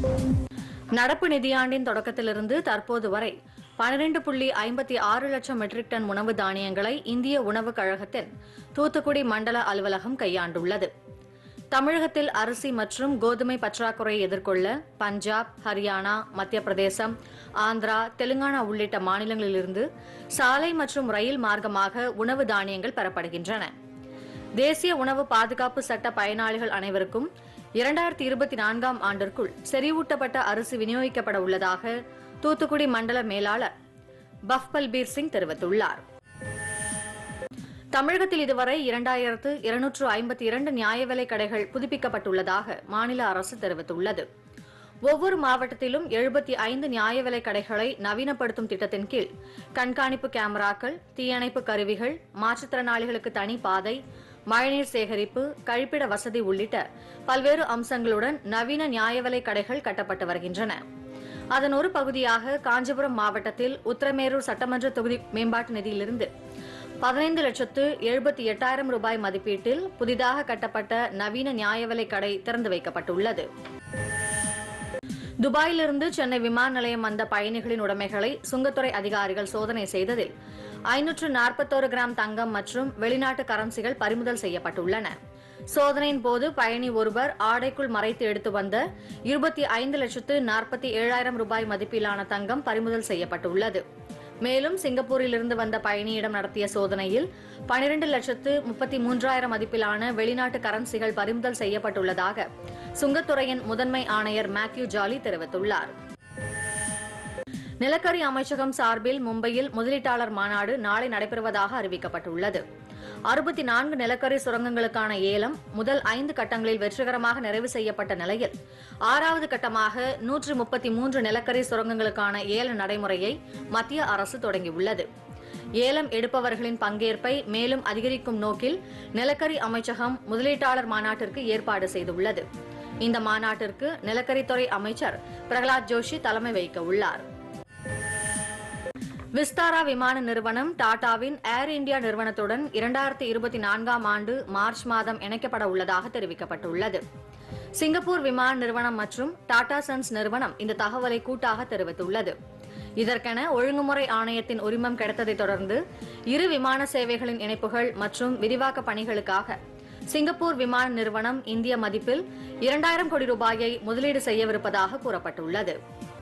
நடப்பு நிதியாண்டின் தொடக்கத்திலிருந்து தற்போது வரை பனிரெண்டு புள்ளி ஐம்பத்தி ஆறு லட்சம் மெட்ரிக் டன் உணவு தானியங்களை இந்திய உணவுக் கழகத்தின் தூத்துக்குடி மண்டல அலுவலகம் கையாண்டுள்ளது தமிழகத்தில் அரிசி மற்றும் கோதுமை பற்றாக்குறையை எதிர்கொள்ள பஞ்சாப் ஹரியானா மத்திய பிரதேசம் ஆந்திரா தெலுங்கானா உள்ளிட்ட மாநிலங்களிலிருந்து சாலை மற்றும் ரயில் மார்க்கமாக உணவு தானியங்கள் பெறப்படுகின்றன தேசிய உணவு பாதுகாப்பு சட்ட பயனாளிகள் அனைவருக்கும் இரண்டாயிரத்தி இருபத்தி நான்காம் ஆண்டிற்குள் செறிவூட்டப்பட்ட அரிசி விநியோகிக்கப்பட உள்ளதாக தூத்துக்குடி மண்டல மேலாளர் பஃபல்பீர் சிங் தெரிவித்துள்ளார் தமிழகத்தில் இதுவரை இரண்டாயிரத்து இருநூற்று ஐம்பத்தி இரண்டு நியாய விலைக் கடைகள் புதுப்பிக்கப்பட்டுள்ளதாக மாநில அரசு தெரிவித்துள்ளது ஒவ்வொரு மாவட்டத்திலும் எழுபத்தி ஐந்து நியாய விலைக் கடைகளை நவீனப்படுத்தும் திட்டத்தின் கீழ் கண்காணிப்பு கேமராக்கள் தீயணைப்பு கருவிகள் மாற்றுத்திறனாளிகளுக்கு தனி பாதை மழைநீர் சேகரிப்பு கழிப்பிட வசதி உள்ளிட்ட பல்வேறு அம்சங்களுடன் நவீன நியாய விலைக் கடைகள் கட்டப்பட்டு வருகின்றன அதன் ஒரு பகுதியாக காஞ்சிபுரம் மாவட்டத்தில் உத்தரமேரூர் சட்டமன்ற தொகுதி மேம்பாட்டு நிதியிலிருந்து பதினைந்து லட்சத்து எழுபத்தி எட்டாயிரம் ரூபாய் மதிப்பீட்டில் புதிதாக கட்டப்பட்ட நவீன நியாய விலைக் கடை திறந்து வைக்கப்பட்டுள்ளது துபாயிலிருந்து சென்னை விமான நிலையம் வந்த பயணிகளின் உடைமைகளை சுங்கத்துறை அதிகாரிகள் சோதனை செய்ததில் ஐநூற்று நாற்பத்தோரு கிராம் தங்கம் மற்றும் வெளிநாட்டு கரன்சிகள் பறிமுதல் செய்யப்பட்டுள்ளன சோதனையின் போது பயணி ஒருவர் ஆடைக்குள் மறைத்து எடுத்து வந்த இருபத்தி ஐந்து லட்சத்து நாற்பத்தி ஏழாயிரம் ரூபாய் மதிப்பிலான தங்கம் பறிமுதல் செய்யப்பட்டுள்ளது மேலும் சிங்கப்பூரிலிருந்து வந்த பயணியிடம் நடத்திய சோதனையில் பனிரெண்டு லட்சத்து முப்பத்தி மூன்றாயிரம் மதிப்பிலான வெளிநாட்டு கரன்சிகள் பறிமுதல் செய்யப்பட்டுள்ளதாக சுங்கத்துறையின் முதன்மை ஆணையர் மேத்யூ ஜாலி தெரிவித்துள்ளார் நிலக்கரி அமைச்சகம் சார்பில் மும்பையில் முதலீட்டாளர் மாநாடு நாளை நடைபெறுவதாக அறிவிக்கப்பட்டுள்ளது அறுபத்தி நான்கு நிலக்கரி சுரங்கங்களுக்கான ஏலம் முதல் ஐந்து கட்டங்களில் வெற்றிகரமாக நிறைவு செய்யப்பட்ட நிலையில் ஆறாவது கட்டமாக நூற்று முப்பத்தி மூன்று நிலக்கரி சுரங்கங்களுக்கான ஏல நடைமுறையை மத்திய அரசு தொடங்கியுள்ளது ஏலம் எடுப்பவர்களின் பங்கேற்பை மேலும் அதிகரிக்கும் நோக்கில் நிலக்கரி அமைச்சகம் முதலீட்டாளர் மாநாட்டிற்கு ஏற்பாடு செய்துள்ளது இந்த மாநாட்டிற்கு நிலக்கரித்துறை அமைச்சர் பிரகலாத் ஜோஷி தலைமை வைக்க உள்ளார் விஸ்தாரா விமான நிறுவனம் டாடாவின் ஏர் இந்தியா நிறுவனத்துடன் இரண்டாயிரத்தி இருபத்தி நான்காம் ஆண்டு மார்ச் மாதம் இணைக்கப்பட உள்ளதாக தெரிவிக்கப்பட்டுள்ளது சிங்கப்பூர் விமான நிறுவனம் மற்றும் டாடா சன்ஸ் நிறுவனம் இந்த தகவலை கூட்டாக தெரிவித்துள்ளது இதற்கென ஒழுங்குமுறை ஆணையத்தின் உரிமம் கிடைத்ததைத் தொடர்ந்து இரு விமான சேவைகளின் இணைப்புகள் மற்றும் விரிவாக்க பணிகளுக்காக சிங்கப்பூர் விமான நிறுவனம் இந்திய மதிப்பில் இரண்டாயிரம் கோடி ரூபாயை முதலீடு செய்யவிருப்பதாக கூறப்பட்டுள்ளது